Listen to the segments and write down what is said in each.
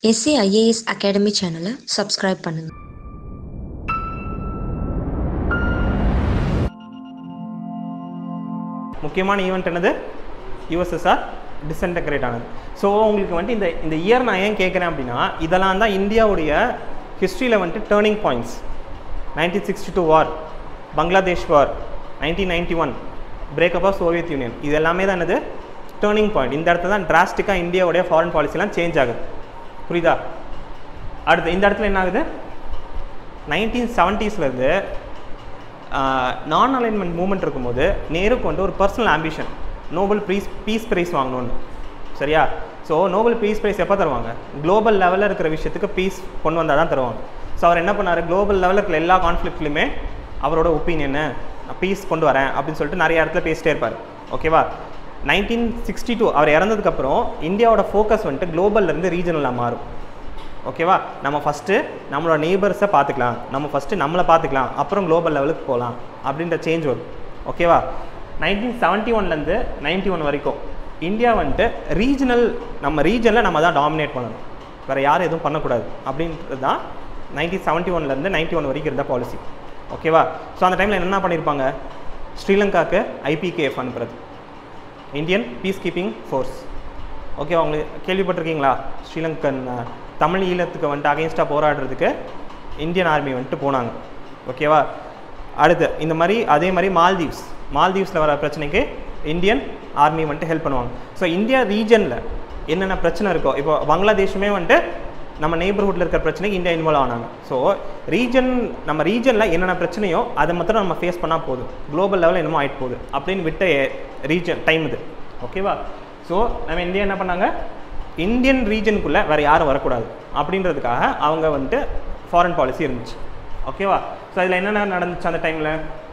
S A IAS academy சேனலை subscribe பண்ணுங்க முக்கியமான ஈவெண்ட் என்னது யூஎஸ்எஸ்ஆர் டிஸ்இன்டகிரேட் ஆனது ஸோ உங்களுக்கு வந்துட்டு இந்த இந்த இயர் நான் ஏன் கேட்குறேன் அப்படின்னா இதெல்லாம் தான் இந்தியாவுடைய ஹிஸ்ட்ரியில் வந்துட்டு turning points nineteen sixty two war Bangladesh war nineteen ninety one breakup of Soviet Union இது எல்லாமே தான் என்னது டேர்னிங் பாயிண்ட் இந்த இடத்துல தான் டிராஸ்டிக்காக இந்தியாவுடைய ஃபாரின் பாலிசிலாம் சேஞ்ச் ஆகுது புரியுதா அடுத்து இந்த இடத்துல என்ன ஆகுது நைன்டீன் செவன்ட்டீஸ்லேருந்து நான் அலைன்மெண்ட் மூமெண்ட் இருக்கும்போது நேருக்கு வந்து ஒரு personal ambition Nobel prize peace prize வாங்கணும்னு சரியா ஸோ நோபல் பீஸ் ப்ரைஸ் எப்போ தருவாங்க குளோபல் லெவலில் இருக்கிற விஷயத்துக்கு பீஸ் கொண்டு வந்தால் தான் தருவாங்க ஸோ அவர் என்ன பண்ணார் குளோபல் லெவலில் இருக்கிற எல்லா கான்ஃப்ளிக்ட்லையுமே அவரோட ஒப்பீனியனு பீஸ் கொண்டு வரேன் அப்படின்னு சொல்லிட்டு நிறைய இடத்துல பேசிட்டே இருப்பார் ஓகேவா நைன்டீன் சிக்ஸ்டி டூ அவர் இறந்ததுக்கப்புறம் இந்தியாவோட ஃபோக்கஸ் வந்துட்டு குளோபல்லேருந்து ரீஜனலாக மாறும் ஓகேவா நம்ம ஃபஸ்ட்டு நம்மளோட நெய்பர்ஸை பார்த்துக்கலாம் நம்ம ஃபஸ்ட்டு நம்மளை பார்த்துக்கலாம் அப்புறம் குளோபல் லெவலுக்கு போகலாம் அப்படின்ற சேஞ்ச் வரும் ஓகேவா நைன்டீன் செவன்ட்டி ஒன்லேருந்து நைன்ட்டி ஒன் வரைக்கும் இந்தியா வந்துட்டு ரீஜனல் நம்ம ரீஜனில் நம்ம தான் டாமினேட் பண்ணணும் வேறு யாரும் எதுவும் பண்ணக்கூடாது அப்படின்றது தான் நைன்டீன் செவன்ட்டி ஒன்லேருந்து நைன்ட்டி ஒன் வரைக்கும் இருந்த பாலிசி ஓகேவா ஸோ அந்த டைமில் என்ன பண்ணியிருப்பாங்க ஸ்ரீலங்காவுக்கு ஐபிகேஎஃப் அனுப்புறது இந்தியன் பீஸ் கீப்பிங் ஃபோர்ஸ் ஓகேவா உங்களுக்கு கேள்விப்பட்டிருக்கீங்களா ஸ்ரீலங்கன் அஹ், தமிழ் ஈழத்துக்கு வந்துட்டு அகெயின்ஸ்டாக போராடுறதுக்கு இந்தியன் ஆர்மி வந்துட்டு போனாங்க ஓகேவா அடுத்து இந்த மாதிரி அதே மாதிரி மால்தீவ்ஸ் மால்தீவ்ஸில் வர பிரச்சனைக்கு இந்தியன் ஆர்மி வந்துட்டு ஹெல்ப் பண்ணுவாங்க ஸோ இந்தியா ரீஜனில் என்னென்ன பிரச்சனை இருக்கோ இப்போ பங்களாதேஷுமே வந்துட்டு நம்ம நெய்பர்ஹுட்டில் இருக்கிற பிரச்சனைக்கு இந்தியா இன்வால்வ் ஆனாங்க ஸோ ரீஜன் நம்ம ரீஜனில் என்னென்ன பிரச்சனையோ அதை மாத்திரம் நம்ம ஃபேஸ் பண்ணால் போதும் குளோபல் லெவலில் என்னமோ ஆகிட்டு போகுது அப்படின்னு விட்ட ரீஜன் டைம் இது ஓகேவா ஸோ நம்ம இந்தியா என்ன பண்ணாங்க இந்தியன் ரீஜனுக்குள்ளே வேறு யாரும் வரக்கூடாது அப்படின்றதுக்காக அவங்க வந்துட்டு ஃபாரின் பாலிசி இருந்துச்சு ஓகேவா ஸோ அதில் என்னென்ன நடந்துச்சு அந்த டைமில்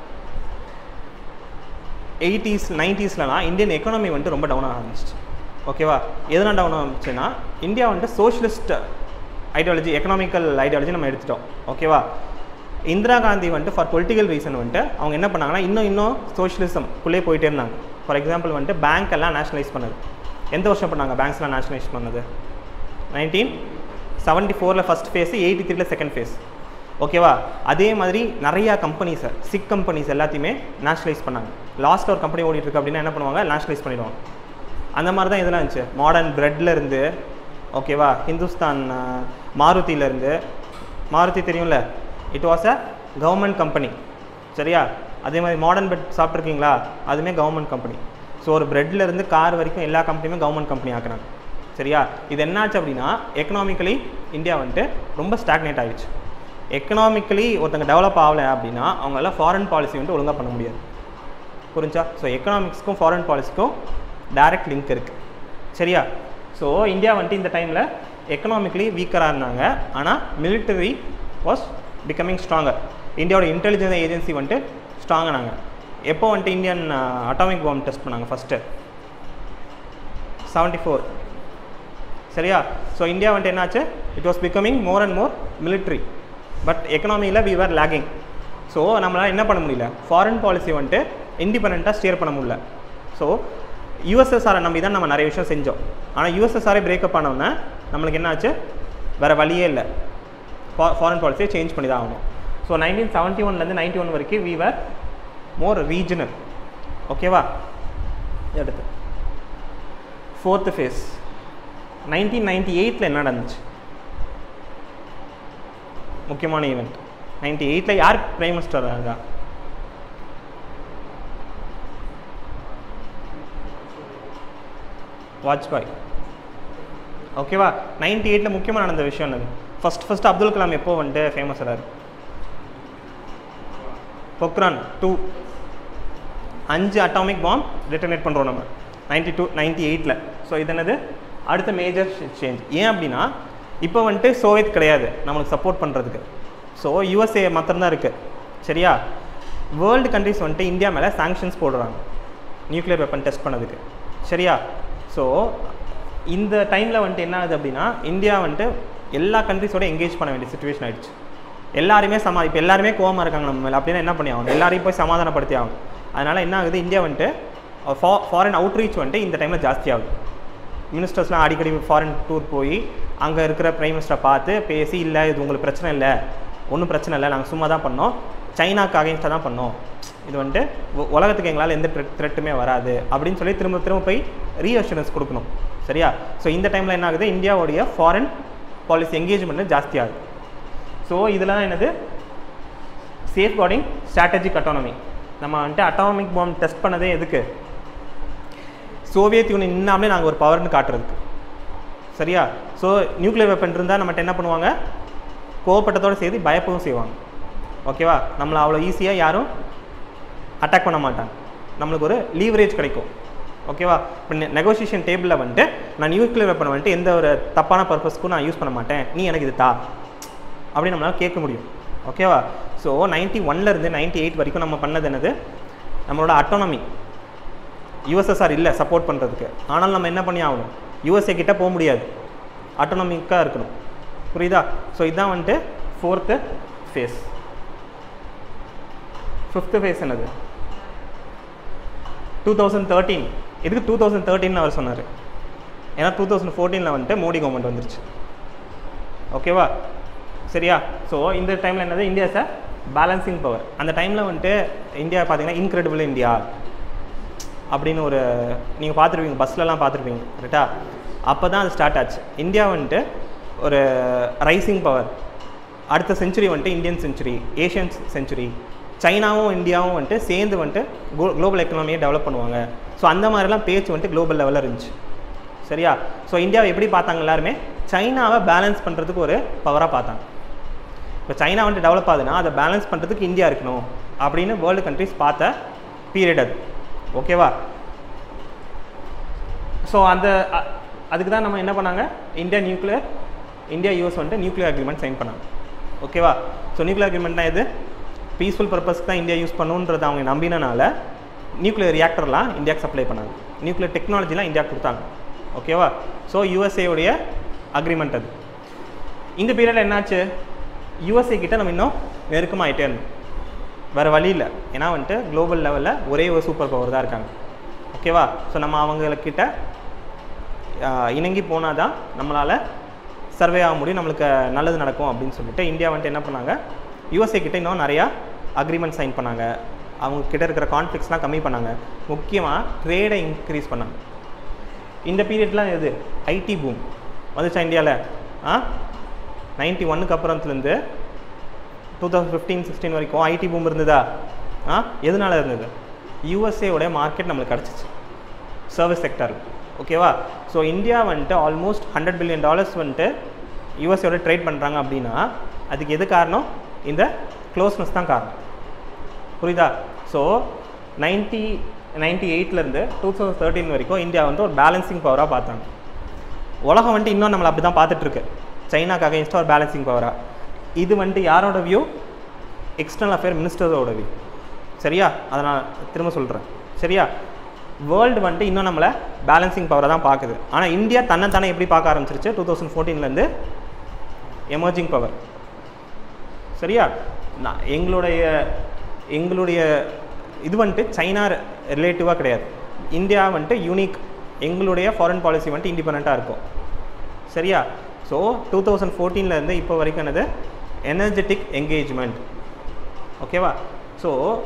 எயிட்டிஸ் நைன்ட்டீஸ்லலாம் இந்தியன் எக்கானமி வந்துட்டு ரொம்ப டவுன் ஆக ஆரம்பிச்சிச்சு ஓகேவா எதனால் டவுன் ஆரம்பிச்சுன்னா இந்தியா வந்துட்டு சோஷியலிஸ்ட் ஐடியாலஜி எக்கனாமிக்கல் ஐடியாலஜி நம்ம எடுத்துட்டோம் ஓகேவா இந்திரா காந்தி வந்துட்டு ஃபார் பொலிட்டிக்கல் ரீசன் வந்துட்டு அவங்க என்ன பண்ணாங்கன்னா இன்னும் இன்னும் சோஷியலிசம்குள்ளே போயிட்டே இருந்தாங்க ஃபார் எக்ஸாம்பிள் வந்துட்டு பேங்க் எல்லாம் நேஷனலைஸ் பண்ணது எந்த வருஷம் பண்ணாங்க பேங்க்ஸ்லாம் நேஷனலைஸ் பண்ணது நைன்டீன் செவன்ட்டி ஃபோரில் ஃபஸ்ட் ஃபேஸ் எயிட்டி த்ரீல செகண்ட் ஃபேஸ் ஓகேவா அதே மாதிரி நிறையா கம்பெனிஸை சிக் கம்பெனிஸ் எல்லாத்தையுமே நேஷனலைஸ் பண்ணாங்க லாஸ்ட் ஒரு கம்பெனி ஓடிட்டு இருக்கு அப்படின்னா என்ன பண்ணுவாங்க நேஷனலைஸ் பண்ணிடுவாங்க அந்த மாதிரி தான் இதெல்லாம் இருந்துச்சு மாடர்ன் பிரெட்ல இருந்து ஓகேவா ஹிந்துஸ்தான் அஹ், மாருதியில இருந்து மாருதி தெரியும்ல it was a government company சரியா அதே மாதிரி மாடர்ன் பிரெட் சாப்பிட்ருக்கீங்களா அதுவுமே கவர்மெண்ட் கம்பெனி ஸோ ஒரு பிரெட்ல இருந்து கார் வரைக்கும் எல்லா கம்பெனியுமே கவர்மெண்ட் கம்பெனி ஆக்குறாங்க சரியா இது என்னாச்சு அப்படின்னா எக்கனாமிக்கலி இந்தியா வந்துட்டு ரொம்ப ஸ்டாக்னேட் ஆகிடுச்சு எக்கனாமிக்கலி ஒருத்தங்க டெவலப் ஆகலை அப்படின்னா அவங்களால ஃபாரின் பாலிசி வந்துட்டு ஒழுங்காக பண்ண முடியாது புரிஞ்சா ஸோ எக்கனாமிக்ஸ்க்கும் ஃபாரின் பாலிசிக்கும் டைரக்ட் லிங்க் இருக்குது சரியா ஸோ இந்தியா வந்துட்டு இந்த டைமில் எக்கனாமிக்கலி வீக்கராக இருந்தாங்க ஆனால் military வாஸ் பிகமிங் ஸ்ட்ராங்கர் இந்தியாவோட இன்டெலிஜென்ஸ் ஏஜென்சி வந்துட்டு ஸ்ட்ராங்கானாங்க எப்போ வந்துட்டு இந்தியன் அட்டாமிக் பாம் டெஸ்ட் பண்ணாங்க ஃபஸ்ட்டு செவன்ட்டி ஃபோர் சரியா ஸோ இந்தியா வந்துட்டு என்னாச்சு it was becoming more and more military but எக்கனாமியில் we were லேகிங் ஸோ நம்மளால் என்ன பண்ண முடியல ஃபாரின் பாலிசி வந்துட்டு இண்டிபெண்ட்டாக ஸ்டியர் பண்ண முடியல ஸோ யூஎஸ்எஸ்ஆரை நம்பி தான் நம்ம நிறைய விஷயம் செஞ்சோம் ஆனால் யூஎஸ்எஸ்ஆரை பிரேக்கப் ஆனோன்னே நம்மளுக்கு என்னாச்சு வேறு வழியே இல்லை ஃபாரின் பாலிசியை சேஞ்ச் பண்ணி தான் ஆகணும் ஸோ நைன்டீன் செவன்ட்டி ஒன்லேருந்து நைன்ட்டி ஒன் வரைக்கும் we were மோர் ரீஜனல் ஓகேவா அடுத்து ஃபோர்த்து ஃபேஸ் நைன்டீன் நைன்டி எயிட்டில் என்ன நடந்துச்சு முக்கியமான ஈவெண்ட் நைன்டி எயிட்டில் யார் பிரைம் மினிஸ்டர் இருந்தா வாஜ்பாய் ஓகேவா நைன்டி எயிட்டில் முக்கியமாக நடந்த விஷயம் என்னது ஃபஸ்ட் ஃபஸ்ட் அப்துல் கலாம் எப்போ வந்துட்டு ஃபேமஸ் ஆகிறார் பொக்ரான் டூ அஞ்சு அட்டாமிக் பாம் டிட்டனேட் பண்ணுறோம் நம்ம நைன்டி டூ நைன்டி எயிட்டில் ஸோ இது என்னது அடுத்த மேஜர் சேஞ்ச் ஏன் அப்படின்னா இப்போ வந்துட்டு சோவியத் கிடையாது நம்மளுக்கு சப்போர்ட் பண்ணுறதுக்கு ஸோ யூஎஸ்ஏ மாத்திரம்தான் இருக்குது சரியா வேர்ல்டு கண்ட்ரிஸ் வந்துட்டு இந்தியா மேலே சாங்ஷன்ஸ் போடுறாங்க நியூக்ளியர் வெப்பன் டெஸ்ட் பண்ணதுக்கு சரியா ஸோ இந்த டைமில் வந்துட்டு என்ன ஆகுது அப்படின்னா இந்தியா வந்துட்டு எல்லா கண்ட்ரிஸோட எங்கேஜ் பண்ண வேண்டிய சுச்சுவேஷன் ஆயிடுச்சு எல்லாருமே சமா இப்போ எல்லாருமே கோவமாக இருக்காங்க நம்ம மேலே அப்படின்னா என்ன பண்ணி ஆகணும் எல்லாரையும் போய் சமாதானப்படுத்தி ஆகணும் அதனால் என்ன ஆகுது இந்தியா வந்துட்டு ஃபாரின் அவுட்ரீச் வந்துட்டு இந்த டைமில் ஜாஸ்தி ஆகுது மினிஸ்டர்ஸ்லாம் அடிக்கடி ஃபாரின் டூர் போய் அங்கே இருக்கிற பிரைம் மினிஸ்டரை பார்த்து பேசி இல்லை இது உங்களுக்கு பிரச்சனை இல்லை ஒன்றும் பிரச்சனை இல்லை நாங்கள் சும்மா தான் பண்ணோம் சைனாக்கு அகைன்ஸ்டாக தான் பண்ணோம் இது வந்துட்டு உ- உலகத்துக்கு எங்களால் எந்த த்ரெட் த்ரெட்டுமே வராது அப்படின்னு சொல்லி திரும்ப திரும்ப போய் ரீஅஷூரன்ஸ் கொடுக்கணும் சரியா ஸோ இந்த டைமில் என்ன ஆகுது இந்தியாவுடைய ஃபாரின் பாலிசி என்கேஜ்மெண்ட் ஜாஸ்தியாகுது ஸோ இதெல்லாம் என்னது சேஃப் கார்டிங் ஸ்ட்ராட்டஜிக் அட்டானமி நம்ம வந்துட்டு அட்டாமிக் பாம் டெஸ்ட் பண்ணதே எதுக்கு சோவியத் யூனியன் இன்னாமலே நாங்கள் ஒரு பவர்னு காட்டுறதுக்கு சரியா ஸோ நியூக்ளியர் வெப்பன் இருந்தால் நம்மகிட்ட என்ன பண்ணுவாங்க கோவப்பட்டத்தோடு சேர்த்து பயப்பவும் செய்வாங்க ஓகேவா நம்மளை அவ்வளோ ஈஸியாக யாரும் அட்டாக் பண்ண மாட்டாங்க நம்மளுக்கு ஒரு லீவரேஜ் கிடைக்கும் ஓகேவா இப்போ நெகோசியேஷன் டேபிளில் வந்துட்டு நான் நியூக்ளியர் வெப்பனை வந்துட்டு எந்த ஒரு தப்பான பர்பஸ்க்கும் நான் யூஸ் பண்ண மாட்டேன் நீ எனக்கு இது தா அப்படின்னு நம்மளால் கேட்க முடியும் ஓகேவா ஸோ நைன்ட்டி இருந்து நைன்ட்டி எயிட் வரைக்கும் நம்ம பண்ணது என்னது நம்மளோட அட்டானமி யுஎஸ்எஸ்ஆர் இல்லை சப்போர்ட் பண்ணுறதுக்கு ஆனால் நம்ம என்ன பண்ணி ஆகணும் யூஎஸ்ஏ கிட்ட போக முடியாது அட்டானமிக்காக இருக்கணும் புரியுதா ஸோ இதுதான் வந்துட்டு ஃபோர்த்து ஃபேஸ் ஃபிஃப்த்து ஃபேஸ் என்னது டூ தௌசண்ட் தேர்ட்டீன் எதுக்கு டூ தௌசண்ட் தேர்ட்டின் அவர் சொன்னார் ஏன்னா டூ தௌசண்ட் ஃபோர்டீனில் வந்துட்டு மோடி கவர்மெண்ட் வந்துருச்சு ஓகேவா சரியா ஸோ இந்த டைமில் என்னது இந்தியா சார் பேலன்சிங் பவர் அந்த டைமில் வந்துட்டு இந்தியா பார்த்தீங்கன்னா இன்க்ரெடிபிள் இந்தியா அப்படின்னு ஒரு நீங்கள் பார்த்துருப்பீங்க பஸ்லலாம் பார்த்துருப்பீங்க கரெக்டா அப்போ தான் அது ஸ்டார்ட் ஆச்சு இந்தியா வந்துட்டு ஒரு ரைசிங் பவர் அடுத்த செஞ்சுரி வந்துட்டு இந்தியன் செஞ்சுரி ஏஷியன் செஞ்சுரி சைனாவும் இந்தியாவும் வந்துட்டு சேர்ந்து வந்துட்டு குளோபல் எக்கனாமியை டெவலப் பண்ணுவாங்க ஸோ அந்த மாதிரிலாம் பேச்சு வந்துட்டு குளோபல் லெவலில் இருந்துச்சு சரியா ஸோ இந்தியாவை எப்படி பார்த்தாங்க எல்லாருமே சைனாவை பேலன்ஸ் பண்ணுறதுக்கு ஒரு பவராக பார்த்தாங்க இப்போ சைனா வந்துட்டு டெவலப் ஆகுதுன்னா அதை பேலன்ஸ் பண்ணுறதுக்கு இந்தியா இருக்கணும் அப்படின்னு வேர்ல்டு கண்ட்ரிஸ் பார்த்த பீரியட் அது ஓகேவா ஸோ அந்த அ- அதுக்கு தான் நம்ம என்ன பண்ணாங்க இந்தியா நியூக்ளியர் இந்தியா யூஎஸ் வந்துட்டு நியூக்ளியர் அக்ரிமெண்ட் சைன் பண்ணாங்க ஓகேவா ஸோ நியூக்ளியர் அக்ரிமெண்ட்னா எது பீஸ்ஃபுல் பர்பஸ்க்கு தான் இந்தியா யூஸ் பண்ணுன்றதை அவங்க நம்பினனால நியூக்ளியர் ரியாக்டர்லாம் இந்தியாவுக்கு சப்ளை பண்ணாங்க நியூக்ளியர் டெக்னாலஜிலாம் இந்தியா கொடுத்தாங்க ஓகேவா ஸோ யூஎஸ்ஏவுடைய அக்ரிமெண்ட் அது இந்த பீரியடில் என்னாச்சு யூஎஸ்ஏ கிட்ட நம்ம இன்னும் நெருக்கமாகிட்டே இருந்தோம் வேறு வழி இல்லை ஏன்னா வந்துட்டு குளோபல் லெவலில் ஒரே ஒரு சூப்பர் பவர் தான் இருக்காங்க ஓகேவா ஸோ நம்ம அவங்கக்கிட்ட இணங்கி போனால் தான் நம்மளால் சர்வே ஆக முடியும் நம்மளுக்கு நல்லது நடக்கும் அப்படின்னு சொல்லிட்டு இந்தியா வந்துட்டு என்ன பண்ணாங்க யூஎஸ்ஏ கிட்ட இன்னும் நிறையா அக்ரிமெண்ட் சைன் பண்ணாங்க அவங்க கிட்ட இருக்கிற கான்ஃப்ளிக்ஸ்லாம் கம்மி பண்ணாங்க முக்கியமாக ட்ரேடை இன்க்ரீஸ் பண்ணாங்க இந்த பீரியட்லாம் எது ஐடி பூம் வந்துச்சா இந்தியாவில் ஆ நைன்ட்டி ஒன்னுக்கு அப்புறத்துலேருந்து டூ தௌசண்ட் ஃபிஃப்டீன் சிக்ஸ்டீன் வரைக்கும் ஐடி பூம் இருந்ததா ஆ எதனால இருந்தது யூஎஸ்ஏவோட மார்க்கெட் நம்மளுக்கு கிடச்சிச்சு சர்வீஸ் செக்டர் ஓகேவா ஸோ இந்தியா வந்துட்டு ஆல்மோஸ்ட் ஹண்ட்ரட் பில்லியன் டாலர்ஸ் வந்துட்டு யூஎஸ்ஏவோட ட்ரேட் பண்ணுறாங்க அப்படின்னா அதுக்கு எது காரணம் இந்த க்ளோஸ்னஸ் தான் காரணம் புரியுதா ஸோ நைன்ட்டி நைன்ட்டி எயிட்லேருந்து டூ தௌசண்ட் தேர்ட்டின் வரைக்கும் இந்தியா வந்து ஒரு பேலன்சிங் பவராக பார்த்தாங்க உலகம் வந்துட்டு இன்னும் நம்மளை அப்படி தான் பார்த்துட்ருக்கு சைனாக்கு அகைன்ஸ்டாக ஒரு பேலன்சிங் பவராக இது வந்துட்டு யாரோட வியூ எக்ஸ்டர்னல் அஃபேர் மினிஸ்டரோட வியூ சரியா அதை நான் திரும்ப சொல்கிறேன் சரியா வேர்ல்டு வந்துட்டு இன்னும் நம்மளை பேலன்சிங் பவரை தான் பார்க்குது ஆனால் இந்தியா தன்னைத்தானே எப்படி பார்க்க ஆரம்பிச்சிருச்சு டூ தௌசண்ட் ஃபோர்டீன்லேருந்து எமர்ஜிங் பவர் சரியா நான் எங்களுடைய எங்களுடைய இது வந்துட்டு சைனா ரிலேட்டிவாக கிடையாது இந்தியா வந்துட்டு யூனிக் எங்களுடைய ஃபாரின் பாலிசி வந்துட்டு இண்டிபெண்ட்டாக இருக்கும் சரியா ஸோ டூ தௌசண்ட் ஃபோர்டீன்லேருந்து இப்போ வரைக்கும் என்னது எனர்ஜெட்டிக் என்கேஜ்மெண்ட் ஓகேவா ஸோ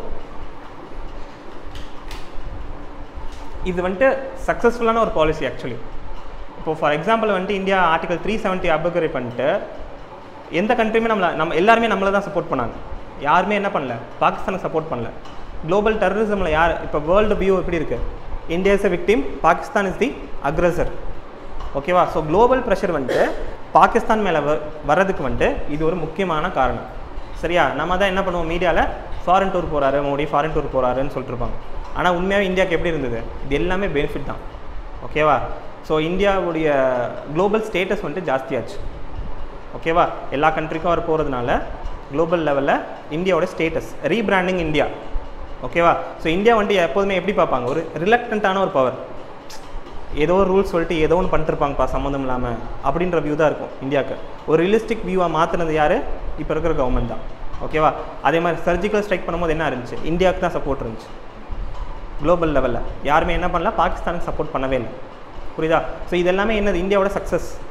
இது வந்துட்டு சக்ஸஸ்ஃபுல்லான ஒரு பாலிசி ஆக்சுவலி இப்போ ஃபார் எக்ஸாம்பிள் வந்துட்டு India article three seventy abrogate பண்ணிட்டு எந்த கண்ட்ரியுமே நம்மளை நம்ம எல்லாருமே நம்மளை தான் சப்போர்ட் பண்ணாங்க யாருமே என்ன பண்ணல பாகிஸ்தானுக்கு சப்போர்ட் பண்ணல குளோபல் டெரரிசமில் யார் இப்போ வேர்ல்டு வியூ எப்படி இருக்குது India is a victim Pakistan is the aggressor ஓகேவா ஸோ குளோபல் ப்ரெஷர் வந்துட்டு பாகிஸ்தான் மேலே வ வர்றதுக்கு வந்துட்டு இது ஒரு முக்கியமான காரணம் சரியா நம்ம தான் என்ன பண்ணுவோம் மீடியாவில் ஃபாரின் டூர் போகிறாரு மோடி ஃபாரின் டூர் போகிறாருன்னு சொல்லிட்டு இருப்பாங்க ஆனால் உண்மையாகவே இந்தியாவுக்கு எப்படி இருந்தது இது எல்லாமே பெனிஃபிட் தான் ஓகேவா ஸோ இந்தியாவுடைய குளோபல் ஸ்டேட்டஸ் வந்துட்டு ஜாஸ்தியாச்சு ஓகேவா எல்லா கண்ட்ரிக்கும் அவர் போகிறதுனால குளோபல் லெவலில் இந்தியாவோட ஸ்டேட்டஸ் ரீபிராண்டிங் இந்தியா ஓகேவா ஸோ இந்தியா வந்துட்டு எப்போதுமே எப்படி பார்ப்பாங்க ஒரு ரிலக்டண்ட்டான ஒரு பவர் ஏதோ ஒரு ரூல்ஸ் சொல்லிட்டு ஏதோ ஒன்று பண்ணிருப்பாங்கப்பா சம்மந்தம் இல்லாமல் அப்படின்ற வியூ தான் இருக்கும் இந்தியாவுக்கு ஒரு ரியலிஸ்டிக் வியூவாக மாற்றினது யார் இப்போ இருக்கிற கவர்மெண்ட் தான் ஓகேவா அதே மாதிரி சர்ஜிக்கல் ஸ்ட்ரைக் பண்ணும்போது என்ன இருந்துச்சு இந்தியாவுக்கு தான் சப்போர்ட் இருந்துச்சு குளோபல் லெவலில் யாருமே என்ன பண்ணல பாகிஸ்தானுக்கு சப்போர்ட் பண்ணவே இல்லை புரியுதா ஸோ இது எல்லாமே என்னது இந்தியாவோட சக்ஸஸ்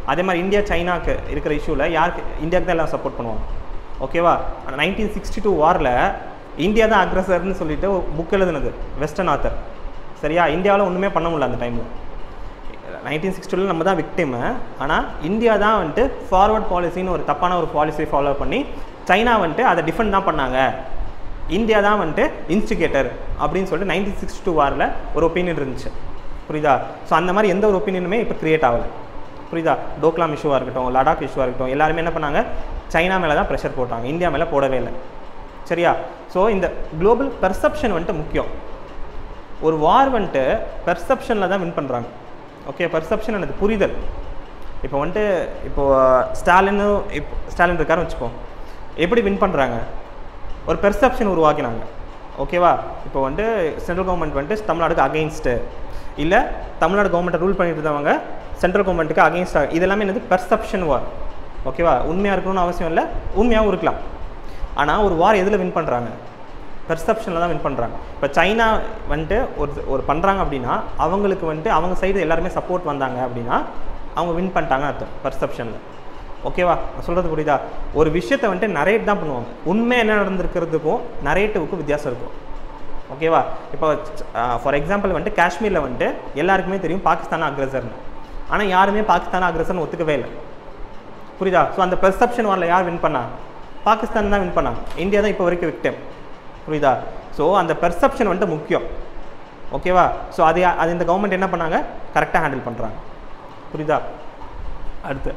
அதே மாதிரி இந்தியா சைனாக்கு இருக்கிற இஷ்யூவில் யாருக்கு இந்தியாவுக்கு தான் எல்லாம் சப்போர்ட் பண்ணுவாங்க ஓகேவா நைன்டீன் சிக்ஸ்டி டூ வாரில் இந்தியா தான் அக்ரஸர்னு சொல்லிட்டு புக் எழுதுனது வெஸ்டர்ன் ஆத்தர் சரியா இந்தியாவில் ஒன்றுமே பண்ண முடியல அந்த டைமில் நைன்டீன் சிக்ஸ்டியில் நம்ம தான் விக்டிமு ஆனால் இந்தியா தான் வந்துட்டு ஃபார்வர்ட் பாலிசின்னு ஒரு தப்பான ஒரு பாலிசியை ஃபாலோ பண்ணி சைனா வந்துட்டு அதை டிஃபெண்ட் தான் பண்ணாங்க இந்தியா தான் வந்துட்டு இன்ஸ்டிகேட்டர் அப்படின்னு சொல்லிட்டு நைன்டீன் சிக்ஸ்டி டூ வாரில் ஒரு ஒப்பீனியன் இருந்துச்சு புரியுதா ஸோ அந்த மாதிரி எந்த ஒரு ஒப்பீனியனுமே இப்போ கிரியேட் ஆகலை புரியுதா டோக்லாம் இஷ்யூவாக இருக்கட்டும் லடாக் இஷ்யூவாக இருக்கட்டும் எல்லாருமே என்ன பண்ணாங்க சைனா மேலே தான் ப்ரெஷர் போட்டாங்க இந்தியா மேலே போடவே இல்லை சரியா ஸோ இந்த குளோபல் பெர்செப்ஷன் வந்துட்டு முக்கியம் ஒரு வார் வந்துட்டு பெர்செப்ஷனில் தான் வின் பண்ணுறாங்க ஓகே பெர்செப்ஷன் எனக்கு புரிதல் இப்போ வந்துட்டு இப்போது ஸ்டாலின்னு இப்போ ஸ்டாலின் இருக்காருன்னு வச்சுப்போம் எப்படி வின் பண்ணுறாங்க ஒரு பெர்செப்ஷன் உருவாக்கினாங்க ஓகேவா இப்போ வந்துட்டு சென்ட்ரல் கவர்மெண்ட் வந்துட்டு தமிழ்நாடுக்கு அகெயின்ஸ்ட்டு இல்லை தமிழ்நாடு கவர்மெண்ட்டை ரூல் பண்ணிட்டு இருந்தவங்க சென்ட்ரல் கவர்மெண்ட்டுக்கு அகெயின்ஸ்டாக இது எல்லாமே என்னது பெர்செப்ஷன் வார் ஓகேவா உண்மையாக இருக்கணும்னு அவசியம் இல்லை உண்மையாகவும் இருக்கலாம் ஆனால் ஒரு வார் எதில் வின் பண்ணுறாங்க பெர்செப்ஷனில் தான் வின் பண்ணுறாங்க இப்போ சைனா வந்துட்டு ஒரு ஒரு பண்ணுறாங்க அப்படின்னா அவங்களுக்கு வந்துட்டு அவங்க சைடு எல்லாருமே சப்போர்ட் வந்தாங்க அப்படின்னா அவங்க வின் பண்ணிட்டாங்க அர்த்தம் பெர்செப்ஷனில் ஓகேவா நான் சொல்கிறது புரியுதா ஒரு விஷயத்தை வந்துட்டு நரேட் தான் பண்ணுவாங்க உண்மை என்ன நடந்திருக்கிறதுக்கும் நரேட்டிவுக்கும் வித்தியாசம் இருக்கும் ஓகேவா இப்போ ஃபார் எக்ஸாம்பிள் வந்துட்டு காஷ்மீரில் வந்துட்டு எல்லாருக்குமே தெரியும் பாகிஸ்தான் அக்ரஸர்னு ஆனால் யாருமே பாகிஸ்தான் அக்ரஸர்னு ஒத்துக்கவே இல்லை புரியுதா ஸோ அந்த பெர்செப்ஷன் வாரில் யார் வின் பண்ணா பாகிஸ்தான் தான் வின் பண்ணா இந்தியா தான் இப்போ வரைக்கும் விக்டம் புரியுதா ஸோ அந்த பெர்செப்ஷன் வந்துட்டு முக்கியம் ஓகேவா ஸோ அது யா- அது இந்த கவர்மெண்ட் என்ன பண்ணாங்க கரெக்டாக ஹேண்டில் பண்ணுறாங்க புரியுதா அடுத்து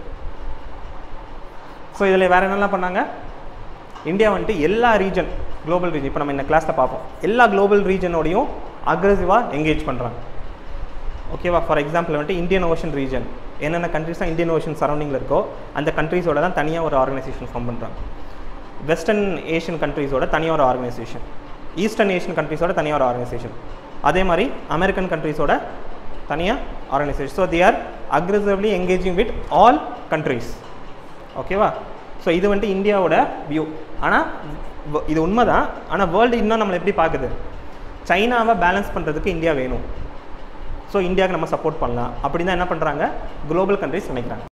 ஸோ இதில் வேறு என்னெல்லாம் பண்ணாங்க இந்தியா வந்துட்டு எல்லா ரீஜன் குளோபல் ரீஜன் இப்போ நம்ம இந்த கிளாஸில் பார்ப்போம் எல்லா குளோபல் ரீஜனோடையும் அக்ரெசிவாக என்கேஜ் பண்ணுறாங்க ஓகேவா ஃபார் எக்ஸாம்பிள் வந்துட்டு இந்தியன் ஓஷன் ரீஜன் என்னென்ன கண்ட்ரிஸ் தான் இந்தியன் ஓஷன் சரௌண்டிங்கில் இருக்கோ அந்த கண்ட்ரீஸோட தான் தனியாக ஒரு ஆர்கனைசேஷன் ஃபார்ம் பண்ணுறாங்க வெஸ்டர்ன் ஏஷியன் கண்ட்ரீஸோட தனியாக ஒரு ஆர்கனைசேஷன் ஈஸ்டர்ன் ஏஷியன் கண்ட்ரீஸோட தனியாக ஒரு ஆர்கனைசேஷன் அதே மாதிரி அமெரிக்கன் கண்ட்ரீஸோட தனியாக organisation so they are aggressively engaging with all countries ஓகேவா ஸோ இது வந்துட்டு இந்தியாவோட வியூ ஆனால் இது உண்மைதான் ஆனால் வேர்ல்டு இன்னும் நம்மளை எப்படி பார்க்குது சைனாவை பேலன்ஸ் பண்ணுறதுக்கு இந்தியா வேணும் ஸோ இந்தியாவுக்கு நம்ம சப்போர்ட் பண்ணலாம் அப்படின்னு தான் என்ன பண்ணுறாங்க குளோபல் கண்ட்ரிஸ் நினைக்கிறாங்க